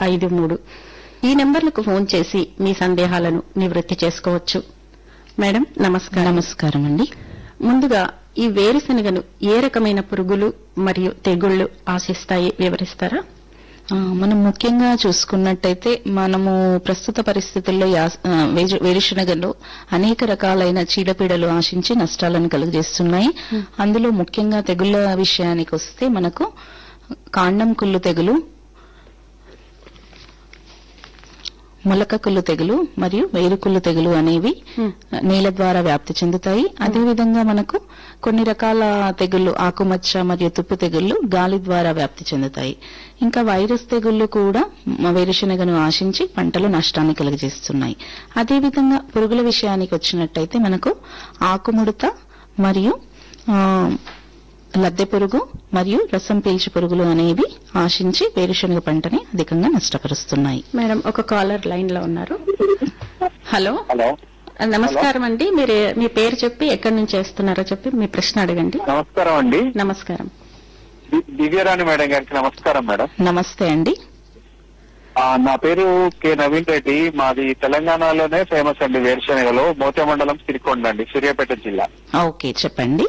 ఐదు మూడు ఈ నెంబర్లకు ఫోన్ చేసి మీ సందేహాలను నివృత్తి చేసుకోవచ్చు మేడం నమస్కారం నమస్కారం అండి ముందుగా ఈ వేరుశనగను ఏ రకమైన పురుగులు మరియు తెగుళ్లు ఆశిస్తాయి వివరిస్తారా ఆ, మనం ముఖ్యంగా చూసుకున్నట్టయితే మనము ప్రస్తుత పరిస్థితుల్లో యాస- ఆ, వేరు- వేరుశనగలో అనేక రకాలైన చీడపీడలు ఆశించి నష్టాలను కలుగజేస్తున్నాయి అందులో ముఖ్యంగా తెగుళ్ల విషయానికి వస్తే మనకు కాండం కుళ్ళు తెగులు మొలక కుళ్ళు తెగులు మరియు వేరుకుళ్ళు తెగులు అనేవి Hmm. నేల ద్వారా వ్యాప్తి చెందుతాయి అదేవిధంగా మనకు కొన్ని రకాల తెగుళ్లు ఆకుమచ్చ మరియు తుప్పు తెగుళ్లు గాలి ద్వారా వ్యాప్తి చెందుతాయి ఇంకా వైరస్ తెగుళ్లు కూడా మ- వేరుశనగను ఆశించి పంటలు నష్టాన్ని కలుగజేస్తున్నాయి అదేవిధంగా పురుగుల విషయానికి వచ్చినట్టయితే మనకు ఆకుముడత మరియు ఆ, లద్దె పురుగు మరియు రసం పీల్చి పురుగులు అనేవి ఆశించి వేరుశనగ పంటని అధికంగా నష్టపరుస్తున్నాయి మేడం ఒక కాలర్ లైన్ లో ఉన్నారు హలో హలో నమస్కారం అండి మీరు మీ పేరు చెప్పి ఎక్కడి నుంచి చేస్తున్నారో చెప్పి మీ ప్రశ్న అడగండి నమస్కారం అండి నమస్కారం ది- దివ్యరాణి మేడం గారికి నమస్కారం మేడం నమస్తే అండి ఆ, నా పేరు కె నవీన్ రెడ్డి మాది తెలంగాణలోనే ఫేమస్ అండి వేరుశనగలో మోతే మండలం సిరికొండ అండి సూర్యాపేట జిల్లా ఓకే చెప్పండి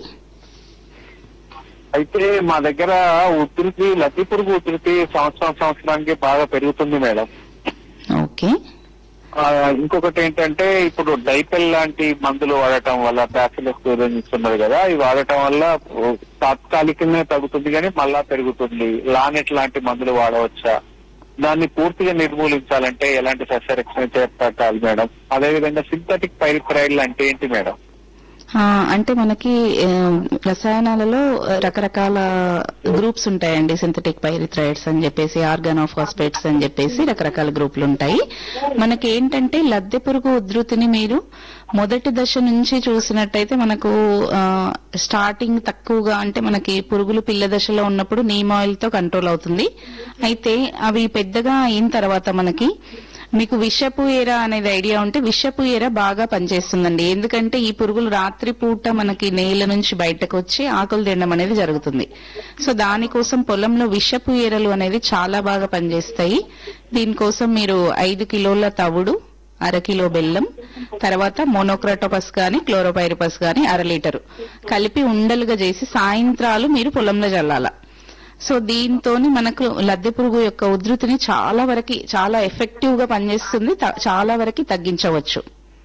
అయితే మా దగ్గర ఉధృతి లద్ది పురుగు ఉధృతి సంవత్సరం సంవత్సరానికి బాగా పెరుగుతుంది మేడం ఓకే ఆ, ఇంకొకటి ఏంటంటే ఇప్పుడు డైపెల్ లాంటి మందులు వాడటం వల్ల బ్యాసిలస్ ఇస్తున్నారు కదా ఇవి వాడటం వల్ల ఓ, తాత్కాలికంగా తగ్గుతుంది కానీ మళ్ళా పెరుగుతుంది లానెట్ లాంటి మందులు వాడవచ్చా దాన్ని పూర్తిగా నిర్మూలించాలంటే ఎలాంటి సస్యరక్షణ చేపట్టాలి మేడం అదేవిధంగా సింథటిక్ పైరిప్రైడ్లు అంటే ఏంటి మేడం ఆ, అంటే మనకి ఆ, రసాయనాలలో ఆ, రకరకాల గ్రూప్స్ ఉంటాయండి సింథటిక్ పైరిథ్రైడ్స్ అని చెప్పేసి ఆర్గానోఫాస్ఫేట్స్ అని చెప్పేసి రకరకాల గ్రూపులు ఉంటాయి మనకి ఏంటంటే లద్దె పురుగు ఉధృతిని మీరు మొదటి దశ నుంచి చూసినట్టయితే మనకు ఆ, స్టార్టింగ్ తక్కువగా అంటే మనకి పురుగులు పిల్ల దశలో ఉన్నప్పుడు నీమ్ ఆయిల్ తో కంట్రోల్ అవుతుంది అయితే అవి పెద్దగా అయిన తర్వాత మనకి మీకు విషపు ఎర అనేది ఐడియా ఉంటే విషపు ఎర బాగా పనిచేస్తుందండి ఎందుకంటే ఈ పురుగులు రాత్రి పూట మనకి నేల నుంచి బయటకు వచ్చి ఆకులు తినడం అనేది జరుగుతుంది సో దానికోసం పొలంలో విషపు ఎరలు అనేది చాలా బాగా పనిచేస్తాయి దీనికోసం మీరు ఐదు కిలోల తవుడు అర కిలో బెల్లం తర్వాత మోనోక్రాటోపస్ గాని క్లోరోపైరిపస్ గాని అర లీటరు కలిపి ఉండలుగా చేసి సాయంత్రాలు మీరు పొలంలో చల్లాల సో దీంతో మనకు లద్దె పురుగు యొక్క ఉధృతిని చాలా వరకు చాలా ఎఫెక్టివ్ గా పనిచేస్తుంది త- చాలా వరకు తగ్గించవచ్చు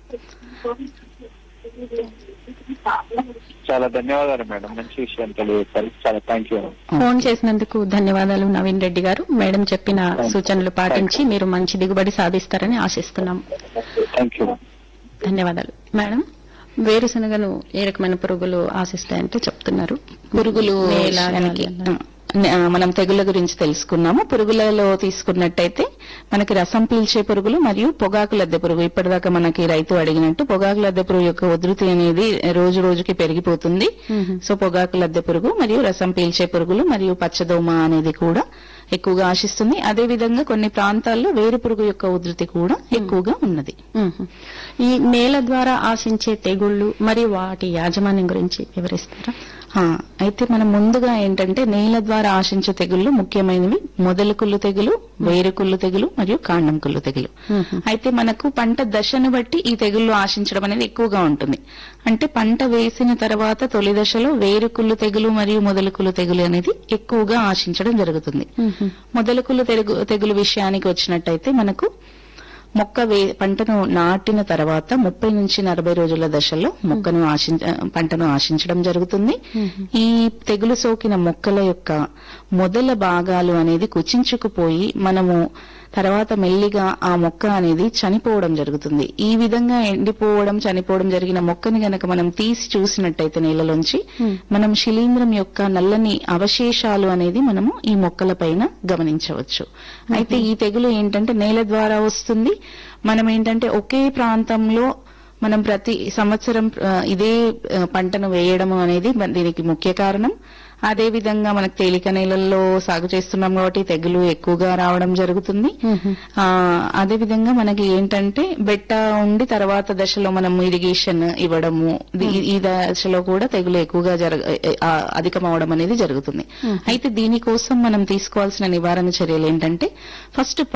చాలా ధన్యవాదాలు మేడం మంచి విషయం తెలియజేశారు చాలా థ్యాంక్ యూ ఫోన్ చేసినందుకు ధన్యవాదాలు నవీన్ రెడ్డి గారు మేడం చెప్పిన సూచనలు పాటించి మీరు మంచి దిగుబడి సాధిస్తారని ఆశిస్తున్నాం థ్యాంక్ యూ ధన్యవాదాలు మేడం వేరుశనగను ఏ రకమైన పురుగులు ఆశిస్తాయంటే చెప్తున్నారు పురుగులు నేల, విషయానికి, గాలి, ఆ, మనం తెగుళ్ళ గురించి తెలుసుకున్నాము పురుగులలో తీసుకున్నట్టయితే మనకి రసం పీల్చే పురుగులు మరియు పొగాకు లద్దె పురుగు ఇప్పటిదాకా మనకి రైతు అడిగినట్టు పొగాకు లద్దె పురుగు యొక్క ఉధృతి అనేది రోజు రోజుకి పెరిగిపోతుంది సో పొగాకు లద్దె పురుగు మరియు రసం పీల్చే పురుగులు మరియు పచ్చదోమ అనేది కూడా ఎక్కువగా ఆశిస్తుంది అదే విధంగా కొన్ని ప్రాంతాల్లో వేరు పురుగు యొక్క ఉధృతి కూడా ఎక్కువగా ఉన్నది మ్మ్. ఈ నేల ద్వారా ఆశించే తెగుళ్లు మరియు వాటి యాజమాన్యం గురించి వివరిస్తారా ఆ, అయితే మనం ముందుగా ఏంటంటే నేల ద్వారా ఆశించే తెగుళ్లు ముఖ్యమైనవి మొదలు కుళ్ళు తెగులు వేరు కుళ్ళు తెగులు మరియు కాండం కుళ్ళు తెగులు మ్మ్. అయితే మనకు పంట దశను బట్టి ఈ తెగుళ్లు ఆశించడం అనేది ఎక్కువగా ఉంటుంది అంటే పంట వేసిన తర్వాత తొలి దశలో వేరు కుళ్ళు తెగులు మరియు మొదలు కుళ్ళు తెగులు అనేది ఎక్కువగా ఆశించడం జరుగుతుంది మ్మ్. మొదలుకులు తెగులు తెగులు విషయానికి వచ్చినట్టయితే మనకు మొక్క వే పంటను నాటిన తర్వాత ముప్పై నుంచి నలభై రోజుల దశలో మొక్కను ఆశించ పంటను ఆశించడం జరుగుతుంది ఈ తెగులు సోకిన మొక్కల యొక్క మొదల భాగాలు అనేది కుచించుకుపోయి మనము తర్వాత మెల్లిగా ఆ మొక్క అనేది చనిపోవడం జరుగుతుంది ఈ విధంగా ఎండిపోవడం చనిపోవడం జరిగిన మొక్కని గనక మనం తీసి చూసినట్టయితే నేలలోంచి మనం శిలీంధ్రం యొక్క నల్లని అవశేషాలు అనేది మనము ఈ మొక్కల పైన గమనించవచ్చు అయితే ఈ తెగులు ఏంటంటే నేల ద్వారా వస్తుంది మనం ఏంటంటే ఒకే ప్రాంతంలో మనం ప్రతి సంవత్సరం ఆ, ఇదే ఆ, పంటను వేయడం అనేది మన- దీనికి ముఖ్య కారణం అదే విధంగా మనకు తేలిక నేలల్లో సాగు చేస్తున్నాం కాబట్టి తెగులు ఎక్కువగా రావడం జరుగుతుంది ఆ అదే విధంగా మనకి ఏంటంటే బెట్ట ఉండి తర్వాత దశలో మనం ఇరిగేషన్ ఇవ్వడము ది- ఈ దశలో కూడా తెగులు ఎక్కువగా జరగ ఆ, అధికం అవడం అనేది జరుగుతుంది అయితే దీనికోసం మనం తీసుకోవాల్సిన నివారణ చర్యలు ఏంటంటే ఫస్ట్